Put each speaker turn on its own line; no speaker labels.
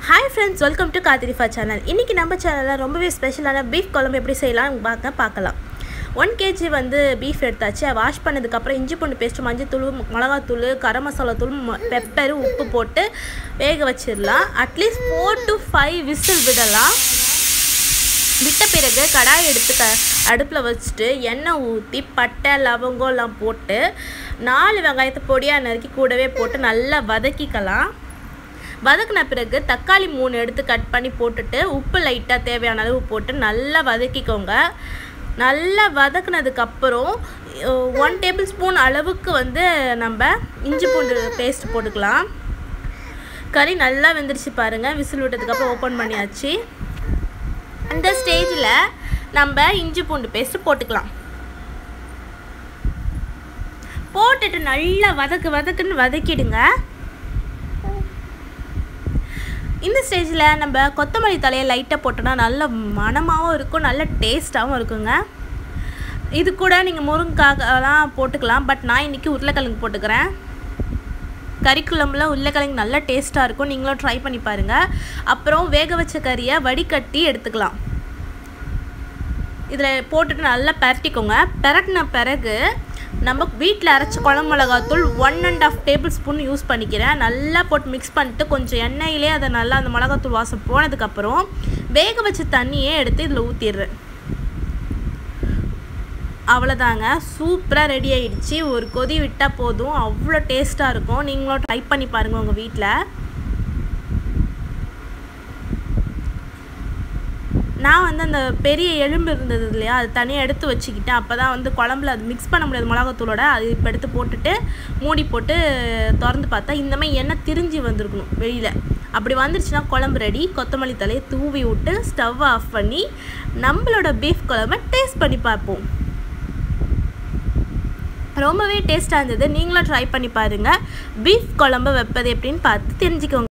hi friends welcome to காத்திரிஃபா channel இன்றைக்கி நம்ம சேனலில் ரொம்பவே ஸ்பெஷலான பீஃப் குழம்பு எப்படி செய்யலாம் பார்க்க பார்க்கலாம் ஒன் கேஜி வந்து பீஃப் எடுத்தாச்சு அதை வாஷ் பண்ணதுக்கப்புறம் இஞ்சி பூண்டு பேஸ்ட்டு மஞ்சத்தூள் மிளகாத்தூள் கரம் மசாலா தூள் பெப்பரு உப்பு போட்டு வேக வச்சிடலாம் at least four to five whistle விடலாம் விட்ட பிறகு கடாய் எடுத்து க அடுப்பில் வச்சுட்டு எண்ணெய் ஊற்றி பட்டை லவங்கம் எல்லாம் போட்டு நாலு வெங்காயத்தை பொடியாக நறுக்கி கூடவே போட்டு நல்லா வதக்கிக்கலாம் வதக்கின பிறகு தக்காளி மூணு எடுத்து கட் பண்ணி போட்டுட்டு உப்பு லைட்டாக தேவையான அளவு போட்டு நல்லா வதக்கிக்கோங்க நல்லா வதக்குனதுக்கப்புறம் ஒன் டேபிள் ஸ்பூன் அளவுக்கு வந்து நம்ம இஞ்சி பூண்டு பேஸ்ட் போட்டுக்கலாம் கறி நல்லா வெந்துருச்சு பாருங்கள் விசில் விட்டதுக்கப்புறம் ஓப்பன் பண்ணியாச்சு அந்த ஸ்டேஜில் நம்ம இஞ்சி பூண்டு பேஸ்ட்டு போட்டுக்கலாம் போட்டுட்டு நல்லா வதக்கு வதக்குன்னு வதக்கிடுங்க இந்த ஸ்டேஜில் நம்ம கொத்தமல்லி தலையை லைட்டாக போட்டோன்னா நல்ல மணமாகவும் இருக்கும் நல்ல டேஸ்ட்டாகவும் இருக்குங்க இது கூட நீங்கள் முருங்கைக்காலாம் போட்டுக்கலாம் பட் நான் இன்றைக்கி உருளைக்கிழங்கு போட்டுக்கிறேன் கறி குழம்புல உருளைக்கிழங்கு நல்ல டேஸ்ட்டாக இருக்கும் நீங்களும் ட்ரை பண்ணி பாருங்கள் அப்புறம் வேக வச்ச கறியை வடிகட்டி எடுத்துக்கலாம் இதில் போட்டுட்டு நல்லா பரட்டிக்கோங்க பரட்டின பிறகு நம்ம வீட்டில் அரைச்ச குழம்பு மிளகாத்தூள் one and half tablespoon use பண்ணிக்கிறேன் நல்லா போட்டு மிக்ஸ் பண்ணிட்டு கொஞ்சம் எண்ணெயிலே அதை நல்லா அந்த மிளகாத்தூள் வாசம் போனதுக்கப்புறம் வேக வச்ச தண்ணியே எடுத்து இதில் ஊற்றிடுறேன் அவ்வளோதாங்க சூப்பராக ரெடி ஆகிடுச்சு ஒரு கொதி விட்டால் போதும் அவ்வளோ டேஸ்ட்டாக இருக்கும் நீங்களும் ட்ரை பண்ணி பாருங்கள் உங்கள் வீட்டில் நான் வந்து அந்த பெரிய எலும்பு இருந்தது இல்லையா அது தனியாக எடுத்து வச்சுக்கிட்டேன் அப்போ தான் வந்து குழம்புல அது மிக்ஸ் பண்ண முடியாது மிளகாத்தூளோட அது இப்போ எடுத்து போட்டுட்டு மூடி போட்டு திறந்து பார்த்தா இந்த மாதிரி எண்ணெய் திரிஞ்சு வந்திருக்கணும் வெளியில் அப்படி வந்துருச்சுன்னா குழம்பு ரெடி கொத்தமல்லி தலையை தூவி விட்டு ஸ்டவ் ஆஃப் பண்ணி நம்மளோட பீஃப் குழம்பை டேஸ்ட் பண்ணி பார்ப்போம் ரொம்பவே டேஸ்ட்டாக இருந்தது நீங்களும் ட்ரை பண்ணி பாருங்கள் பீஃப் குழம்பு வைப்பது எப்படின்னு பார்த்து தெரிஞ்சுக்கோங்க